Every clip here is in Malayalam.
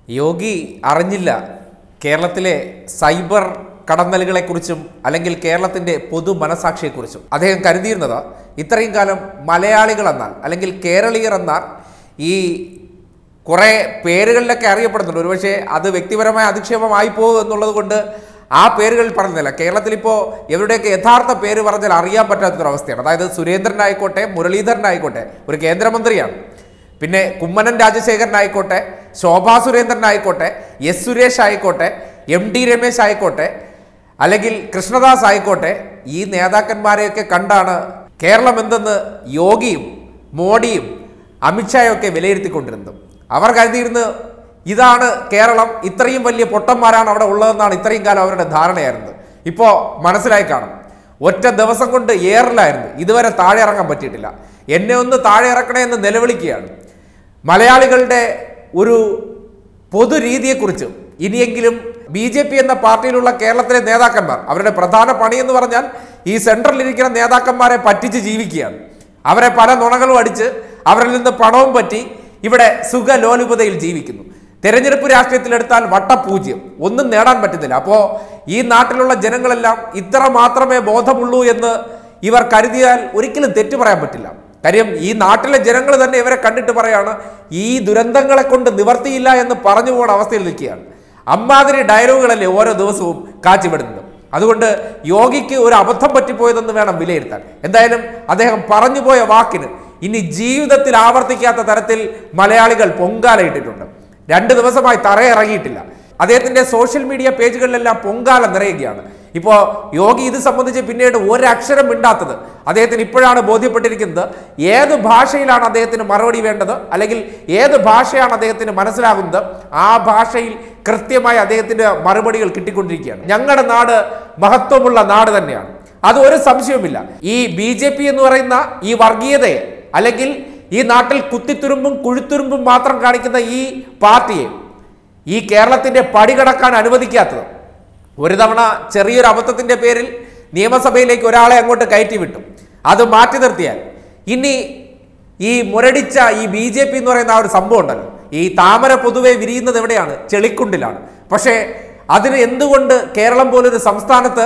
യോഗി അറിഞ്ഞില്ല കേരളത്തിലെ സൈബർ കടന്നലുകളെക്കുറിച്ചും അല്ലെങ്കിൽ കേരളത്തിൻ്റെ പൊതു മനസാക്ഷിയെക്കുറിച്ചും അദ്ദേഹം കരുതിയിരുന്നത് ഇത്രയും കാലം മലയാളികൾ എന്നാൽ അല്ലെങ്കിൽ കേരളീയർ എന്നാൽ ഈ കുറേ പേരുകളിലൊക്കെ അറിയപ്പെടുന്നുണ്ട് ഒരുപക്ഷെ അത് വ്യക്തിപരമായ അധിക്ഷേപമായി പോകും എന്നുള്ളത് കൊണ്ട് ആ പേരുകളിൽ പറഞ്ഞില്ല കേരളത്തിൽ ഇപ്പോൾ ഇവരുടെയൊക്കെ യഥാർത്ഥ പേര് പറഞ്ഞാൽ അറിയാൻ പറ്റാത്തൊരവസ്ഥയാണ് അതായത് സുരേന്ദ്രനായിക്കോട്ടെ മുരളീധരനായിക്കോട്ടെ ഒരു കേന്ദ്രമന്ത്രിയാണ് പിന്നെ കുമ്മനം രാജശേഖരനായിക്കോട്ടെ ശോഭാ സുരേന്ദ്രനായിക്കോട്ടെ എസ് സുരേഷ് ആയിക്കോട്ടെ എം ഡി രമേശ് ആയിക്കോട്ടെ അല്ലെങ്കിൽ കൃഷ്ണദാസ് ആയിക്കോട്ടെ ഈ നേതാക്കന്മാരെയൊക്കെ കണ്ടാണ് കേരളം എന്തെന്ന് യോഗിയും മോഡിയും അമിത്ഷായൊക്കെ വിലയിരുത്തിക്കൊണ്ടിരുന്നത് അവർ കരുതിയിരുന്നത് ഇതാണ് കേരളം ഇത്രയും വലിയ പൊട്ടന്മാരാണ് അവിടെ ഉള്ളതെന്നാണ് ഇത്രയും കാലം അവരുടെ ധാരണയായിരുന്നത് ഇപ്പോൾ മനസ്സിലായി കാണും ഒറ്റ ദിവസം കൊണ്ട് ഏറിലായിരുന്നു ഇതുവരെ താഴെ ഇറങ്ങാൻ പറ്റിയിട്ടില്ല എന്നെ ഒന്ന് താഴെ ഇറക്കണേ എന്ന് നിലവിളിക്കുകയാണ് മലയാളികളുടെ ഒരു പൊതു രീതിയെക്കുറിച്ച് ഇനിയെങ്കിലും ബി ജെ പി എന്ന പാർട്ടിയിലുള്ള കേരളത്തിലെ നേതാക്കന്മാർ അവരുടെ പ്രധാന പണി എന്ന് പറഞ്ഞാൽ ഈ സെൻട്രലിൽ ഇരിക്കുന്ന നേതാക്കന്മാരെ പറ്റിച്ച് ജീവിക്കുകയാണ് അവരെ പല നുണകളും അടിച്ച് അവരിൽ നിന്ന് പണവും പറ്റി ഇവിടെ സുഖലോലുപതയിൽ ജീവിക്കുന്നു തെരഞ്ഞെടുപ്പ് രാഷ്ട്രീയത്തിലെടുത്താൽ വട്ടപൂജ്യം ഒന്നും നേടാൻ പറ്റുന്നില്ല അപ്പോൾ ഈ നാട്ടിലുള്ള ജനങ്ങളെല്ലാം ഇത്ര മാത്രമേ ബോധമുള്ളൂ എന്ന് ഇവർ കരുതിയാൽ ഒരിക്കലും തെറ്റു പറയാൻ പറ്റില്ല കാര്യം ഈ നാട്ടിലെ ജനങ്ങൾ തന്നെ ഇവരെ കണ്ടിട്ട് പറയാണ് ഈ ദുരന്തങ്ങളെ കൊണ്ട് നിവർത്തിയില്ല എന്ന് പറഞ്ഞു പോകുന്ന അവസ്ഥയിൽ നിൽക്കുകയാണ് അമ്മാതിരി ഡയലോഗുകളല്ലേ ഓരോ ദിവസവും കാച്ചിവിടുന്നത് അതുകൊണ്ട് യോഗിക്ക് ഒരു അബദ്ധം പറ്റിപ്പോയതെന്ന് വേണം വിലയിരുത്താൻ എന്തായാലും അദ്ദേഹം പറഞ്ഞുപോയ വാക്കിന് ഇനി ജീവിതത്തിൽ ആവർത്തിക്കാത്ത തരത്തിൽ മലയാളികൾ പൊങ്കാലയിട്ടിട്ടുണ്ട് രണ്ട് ദിവസമായി തറയിറങ്ങിയിട്ടില്ല അദ്ദേഹത്തിന്റെ സോഷ്യൽ മീഡിയ പേജുകളിലെല്ലാം പൊങ്കാല നിറയുകയാണ് ഇപ്പോൾ യോഗി ഇത് സംബന്ധിച്ച് പിന്നീട് ഒരക്ഷരം മിണ്ടാത്തത് അദ്ദേഹത്തിന് ഇപ്പോഴാണ് ബോധ്യപ്പെട്ടിരിക്കുന്നത് ഏത് ഭാഷയിലാണ് അദ്ദേഹത്തിന് മറുപടി വേണ്ടത് അല്ലെങ്കിൽ ഏത് ഭാഷയാണ് അദ്ദേഹത്തിന് മനസ്സിലാകുന്നത് ആ ഭാഷയിൽ കൃത്യമായി അദ്ദേഹത്തിന്റെ മറുപടികൾ കിട്ടിക്കൊണ്ടിരിക്കുകയാണ് ഞങ്ങളുടെ നാട് മഹത്വമുള്ള നാട് തന്നെയാണ് അത് ഒരു സംശയവുമില്ല ഈ ബി ജെ പി എന്ന് പറയുന്ന ഈ വർഗീയതയെ അല്ലെങ്കിൽ ഈ നാട്ടിൽ കുത്തിത്തുരുമ്പും കുഴുത്തുരുമ്പും മാത്രം കാണിക്കുന്ന ഈ പാർട്ടിയെ ഈ കേരളത്തിന്റെ പടി കടക്കാൻ അനുവദിക്കാത്തത് ഒരു തവണ ചെറിയൊരു അബദ്ധത്തിന്റെ പേരിൽ നിയമസഭയിലേക്ക് ഒരാളെ അങ്ങോട്ട് കയറ്റി വിട്ടു അത് മാറ്റി നിർത്തിയാൽ ഇനി ഈ മുരടിച്ച ഈ ബി ജെ പി എന്ന് പറയുന്ന ആ ഒരു സംഭവം ഉണ്ടല്ലോ ഈ താമര പൊതുവെ വിരിയുന്നത് എവിടെയാണ് ചെളിക്കുണ്ടിലാണ് പക്ഷേ അതിന് എന്തുകൊണ്ട് കേരളം പോലൊരു സംസ്ഥാനത്ത്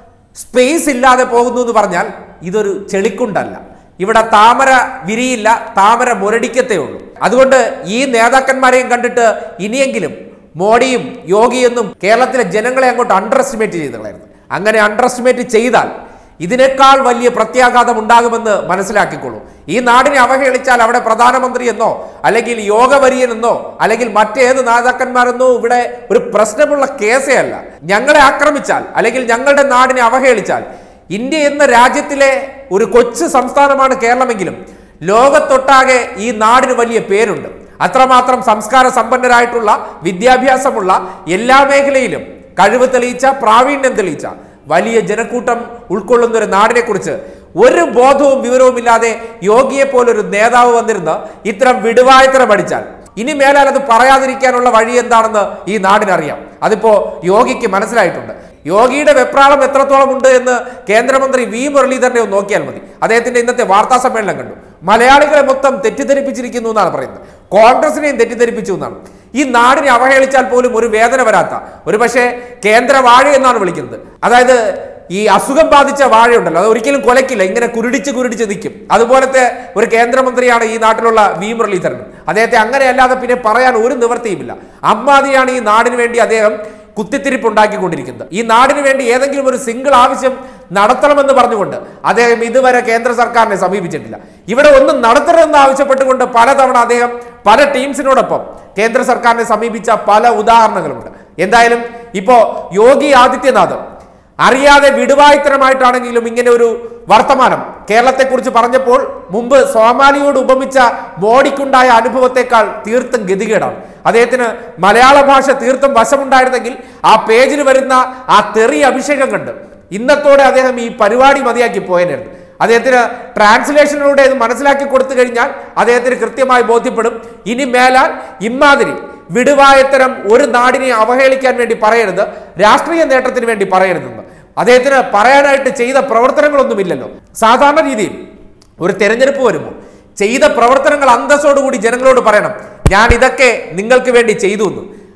സ്പേസ് ഇല്ലാതെ പോകുന്നു എന്ന് പറഞ്ഞാൽ ഇതൊരു ചെളിക്കുണ്ടല്ല ഇവിടെ താമര വിരിയില്ല താമര മുരടിക്കത്തേ ഉള്ളൂ അതുകൊണ്ട് ഈ നേതാക്കന്മാരെയും കണ്ടിട്ട് ഇനിയെങ്കിലും മോഡിയും യോഗിയെന്നും കേരളത്തിലെ ജനങ്ങളെ അങ്ങോട്ട് അണ്ടർ എസ്റ്റിമേറ്റ് ചെയ്ത് കളയരുത് അങ്ങനെ അണ്ടർ എസ്റ്റിമേറ്റ് ചെയ്താൽ ഇതിനേക്കാൾ വലിയ പ്രത്യാഘാതം ഉണ്ടാകുമെന്ന് മനസ്സിലാക്കിക്കൊള്ളൂ ഈ നാടിനെ അവഹേളിച്ചാൽ അവിടെ പ്രധാനമന്ത്രി എന്നോ അല്ലെങ്കിൽ യോഗവരിയൻ എന്നോ അല്ലെങ്കിൽ മറ്റേത് നേതാക്കന്മാരെന്നോ ഇവിടെ ഒരു പ്രശ്നമുള്ള കേസേ അല്ല ഞങ്ങളെ ആക്രമിച്ചാൽ അല്ലെങ്കിൽ ഞങ്ങളുടെ നാടിനെ അവഹേളിച്ചാൽ ഇന്ത്യ എന്ന രാജ്യത്തിലെ ഒരു കൊച്ചു സംസ്ഥാനമാണ് കേരളമെങ്കിലും ലോകത്തൊട്ടാകെ ഈ നാടിന് വലിയ പേരുണ്ട് അത്രമാത്രം സംസ്കാര സമ്പന്നരായിട്ടുള്ള വിദ്യാഭ്യാസമുള്ള എല്ലാ മേഖലയിലും കഴിവ് തെളിയിച്ച പ്രാവീണ്യം തെളിയിച്ച വലിയ ജനക്കൂട്ടം ഉൾക്കൊള്ളുന്ന ഒരു നാടിനെ കുറിച്ച് ഒരു ബോധവും വിവരവും ഇല്ലാതെ യോഗിയെ പോലൊരു നേതാവ് വന്നിരുന്ന് ഇത്തരം വിടുവായത്തരം അടിച്ചാൽ ഇനി മേലാൽ അത് പറയാതിരിക്കാനുള്ള വഴി എന്താണെന്ന് ഈ നാടിനറിയാം അതിപ്പോ യോഗിക്ക് മനസ്സിലായിട്ടുണ്ട് യോഗിയുടെ വെപ്രാളം എത്രത്തോളം ഉണ്ട് എന്ന് കേന്ദ്രമന്ത്രി വി മുരളീധരനെ ഒന്ന് നോക്കിയാൽ മതി അദ്ദേഹത്തിന്റെ ഇന്നത്തെ വാർത്താ സമ്മേളനം കണ്ടു മലയാളികളെ മൊത്തം തെറ്റിദ്ധരിപ്പിച്ചിരിക്കുന്നു എന്നാണ് പറയുന്നത് കോൺഗ്രസിനെയും തെറ്റിദ്ധരിപ്പിച്ചു എന്നാണ് ഈ നാടിനെ അവഹേളിച്ചാൽ പോലും ഒരു വേദന വരാത്ത ഒരു പക്ഷേ കേന്ദ്ര വാഴ എന്നാണ് വിളിക്കുന്നത് അതായത് ഈ അസുഖം ബാധിച്ച വാഴയുണ്ടല്ലോ അത് ഒരിക്കലും കൊലക്കില്ല ഇങ്ങനെ കുരുടിച്ച് കുരുടിച്ച് നിൽക്കും അതുപോലത്തെ ഒരു കേന്ദ്രമന്ത്രിയാണ് ഈ നാട്ടിലുള്ള വി മുരളീധരൻ അദ്ദേഹത്തെ അങ്ങനെയല്ലാതെ പിന്നെ പറയാൻ ഒരു നിവൃത്തിയുമില്ല അമ്മാതിരിയാണ് ഈ നാടിന് വേണ്ടി അദ്ദേഹം കുത്തിത്തിരിപ്പ് ഉണ്ടാക്കിക്കൊണ്ടിരിക്കുന്നത് ഈ നാടിന് വേണ്ടി ഏതെങ്കിലും ഒരു സിംഗിൾ ആവശ്യം നടത്തണമെന്ന് പറഞ്ഞുകൊണ്ട് അദ്ദേഹം ഇതുവരെ കേന്ദ്ര സർക്കാരിനെ സമീപിച്ചിട്ടില്ല ഇവിടെ ഒന്നും നടത്തണമെന്ന് ആവശ്യപ്പെട്ടുകൊണ്ട് പലതവണ അദ്ദേഹം പല ടീംസിനോടൊപ്പം കേന്ദ്ര സർക്കാരിനെ സമീപിച്ച പല ഉദാഹരണങ്ങളുമുണ്ട് എന്തായാലും ഇപ്പോ യോഗി ആദിത്യനാഥ് അറിയാതെ വിടുവായിത്തരമായിട്ടാണെങ്കിലും ഇങ്ങനെ ഒരു വർത്തമാനം കേരളത്തെക്കുറിച്ച് പറഞ്ഞപ്പോൾ മുമ്പ് സോമാലിയോട് ഉപമിച്ച മോഡിക്കുണ്ടായ അനുഭവത്തെക്കാൾ തീർത്തും ഗതികേടാണ് അദ്ദേഹത്തിന് മലയാള ഭാഷ തീർത്തും വശമുണ്ടായിരുന്നെങ്കിൽ ആ പേജിൽ വരുന്ന ആ തെറി അഭിഷേകം കണ്ട് ഇന്നത്തോടെ അദ്ദേഹം ഈ പരിപാടി മതിയാക്കി പോയനായിരുന്നു അദ്ദേഹത്തിന് ട്രാൻസ്ലേഷനിലൂടെ ഇത് മനസ്സിലാക്കി കൊടുത്തു കഴിഞ്ഞാൽ അദ്ദേഹത്തിന് കൃത്യമായി ബോധ്യപ്പെടും ഇനി മേലാൽ ഇമാതിരി വിടുവായത്തരം ഒരു നാടിനെ അവഹേളിക്കാൻ വേണ്ടി പറയരുത് രാഷ്ട്രീയ നേട്ടത്തിന് വേണ്ടി പറയരുതെന്ന് അദ്ദേഹത്തിന് പറയാനായിട്ട് ചെയ്ത പ്രവർത്തനങ്ങളൊന്നുമില്ലല്ലോ സാധാരണ രീതിയിൽ ഒരു തെരഞ്ഞെടുപ്പ് വരുമ്പോൾ ചെയ്ത പ്രവർത്തനങ്ങൾ അന്തസ്സോടുകൂടി ജനങ്ങളോട് പറയണം ഞാൻ ഇതൊക്കെ നിങ്ങൾക്ക് വേണ്ടി ചെയ്തു എന്ന്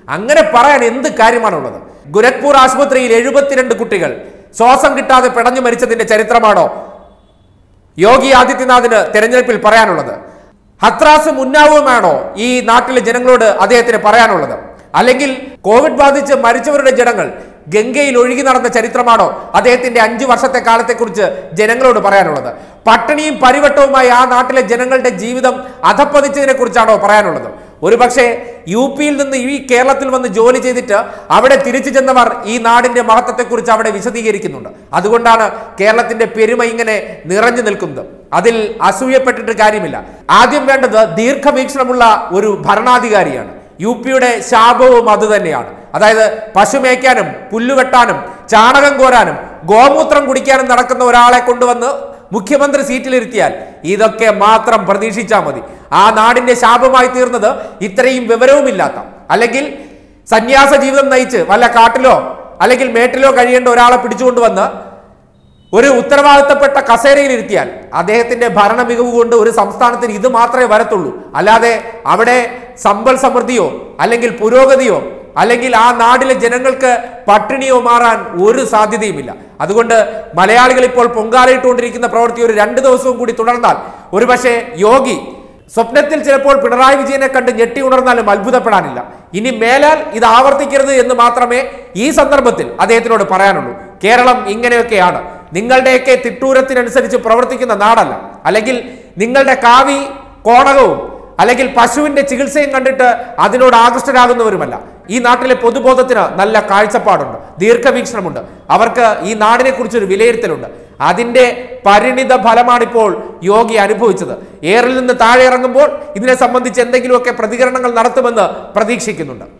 അങ്ങനെ പറയാൻ എന്ത് കാര്യമാണുള്ളത് ഗുരഖ്പൂർ ആശുപത്രിയിൽ എഴുപത്തിരണ്ട് കുട്ടികൾ ശ്വാസം കിട്ടാതെ പിടഞ്ഞു മരിച്ചതിന്റെ ചരിത്രമാണോ യോഗി ആദിത്യനാഥിന് തെരഞ്ഞെടുപ്പിൽ പറയാനുള്ളത് ഹത്രാസും ഉന്നാവുമാണോ ഈ നാട്ടിലെ ജനങ്ങളോട് അദ്ദേഹത്തിന് പറയാനുള്ളത് അല്ലെങ്കിൽ കോവിഡ് ബാധിച്ച് മരിച്ചവരുടെ ജനങ്ങൾ ഗംഗയിൽ ഒഴുകി നടന്ന ചരിത്രമാണോ അദ്ദേഹത്തിന്റെ അഞ്ചു വർഷത്തെ കാലത്തെക്കുറിച്ച് ജനങ്ങളോട് പറയാനുള്ളത് പട്ടിണിയും പരിവട്ടവുമായി ആ നാട്ടിലെ ജനങ്ങളുടെ ജീവിതം അധപ്പതിച്ചതിനെ കുറിച്ചാണോ പറയാനുള്ളത് ഒരുപക്ഷെ യു പിയിൽ നിന്ന് ഈ കേരളത്തിൽ വന്ന് ജോലി ചെയ്തിട്ട് അവിടെ തിരിച്ചു ചെന്നവർ ഈ നാടിന്റെ മഹത്വത്തെക്കുറിച്ച് അവിടെ വിശദീകരിക്കുന്നുണ്ട് അതുകൊണ്ടാണ് കേരളത്തിന്റെ പെരുമ ഇങ്ങനെ നിറഞ്ഞു നിൽക്കുന്നത് അതിൽ അസൂയപ്പെട്ടിട്ട് കാര്യമില്ല ആദ്യം വേണ്ടത് ദീർഘവീക്ഷണമുള്ള ഒരു ഭരണാധികാരിയാണ് യു പിയുടെ ശാപവും അതുതന്നെയാണ് അതായത് പശു മേയ്ക്കാനും പുല്ലുവെട്ടാനും ചാണകം കോരാനും ഗോമൂത്രം കുടിക്കാനും നടക്കുന്ന ഒരാളെ കൊണ്ടുവന്ന് മുഖ്യമന്ത്രി സീറ്റിലിരുത്തിയാൽ ഇതൊക്കെ മാത്രം പ്രതീക്ഷിച്ചാൽ മതി ആ നാടിന്റെ ശാപമായി തീർന്നത് ഇത്രയും വിവരവുമില്ലാത്ത അല്ലെങ്കിൽ സന്യാസ ജീവിതം നയിച്ച് വല്ല കാട്ടിലോ അല്ലെങ്കിൽ മേട്ടിലോ കഴിയേണ്ട ഒരാളെ പിടിച്ചുകൊണ്ടുവന്ന് ഒരു ഉത്തരവാദിത്തപ്പെട്ട കസേരയിൽ ഇരുത്തിയാൽ അദ്ദേഹത്തിന്റെ ഭരണ മികവ് കൊണ്ട് ഒരു സംസ്ഥാനത്തിന് ഇത് മാത്രമേ വരത്തുള്ളൂ അല്ലാതെ അവിടെ സമ്പൽ സമൃദ്ധിയോ അല്ലെങ്കിൽ പുരോഗതിയോ അല്ലെങ്കിൽ ആ നാട്ടിലെ ജനങ്ങൾക്ക് പട്ടിണിയോ മാറാൻ ഒരു സാധ്യതയുമില്ല അതുകൊണ്ട് മലയാളികൾ ഇപ്പോൾ പൊങ്കാലയിട്ടുകൊണ്ടിരിക്കുന്ന പ്രവൃത്തി ഒരു രണ്ട് ദിവസവും കൂടി തുടർന്നാൽ ഒരുപക്ഷെ യോഗി സ്വപ്നത്തിൽ ചിലപ്പോൾ പിണറായി വിജയനെ കണ്ട് ഞെട്ടി ഉണർന്നാലും അത്ഭുതപ്പെടാനില്ല ഇനി മേലാൽ ഇത് ആവർത്തിക്കരുത് എന്ന് മാത്രമേ ഈ സന്ദർഭത്തിൽ അദ്ദേഹത്തിനോട് പറയാനുള്ളൂ കേരളം ഇങ്ങനെയൊക്കെയാണ് നിങ്ങളുടെയൊക്കെ തിട്ടൂരത്തിനനുസരിച്ച് പ്രവർത്തിക്കുന്ന നാടല്ല അല്ലെങ്കിൽ നിങ്ങളുടെ കാവി കോണകവും അല്ലെങ്കിൽ പശുവിന്റെ ചികിത്സയും കണ്ടിട്ട് അതിനോട് ആകൃഷ്ടരാകുന്നവരുമല്ല ഈ നാട്ടിലെ പൊതുബോധത്തിന് നല്ല കാഴ്ചപ്പാടുണ്ട് ദീർഘവീക്ഷണമുണ്ട് അവർക്ക് ഈ നാടിനെ കുറിച്ചൊരു വിലയിരുത്തലുണ്ട് അതിന്റെ പരിണിത ഫലമാണിപ്പോൾ യോഗി അനുഭവിച്ചത് എയറിൽ നിന്ന് താഴെ ഇറങ്ങുമ്പോൾ ഇതിനെ സംബന്ധിച്ച് എന്തെങ്കിലുമൊക്കെ പ്രതികരണങ്ങൾ നടത്തുമെന്ന് പ്രതീക്ഷിക്കുന്നുണ്ട്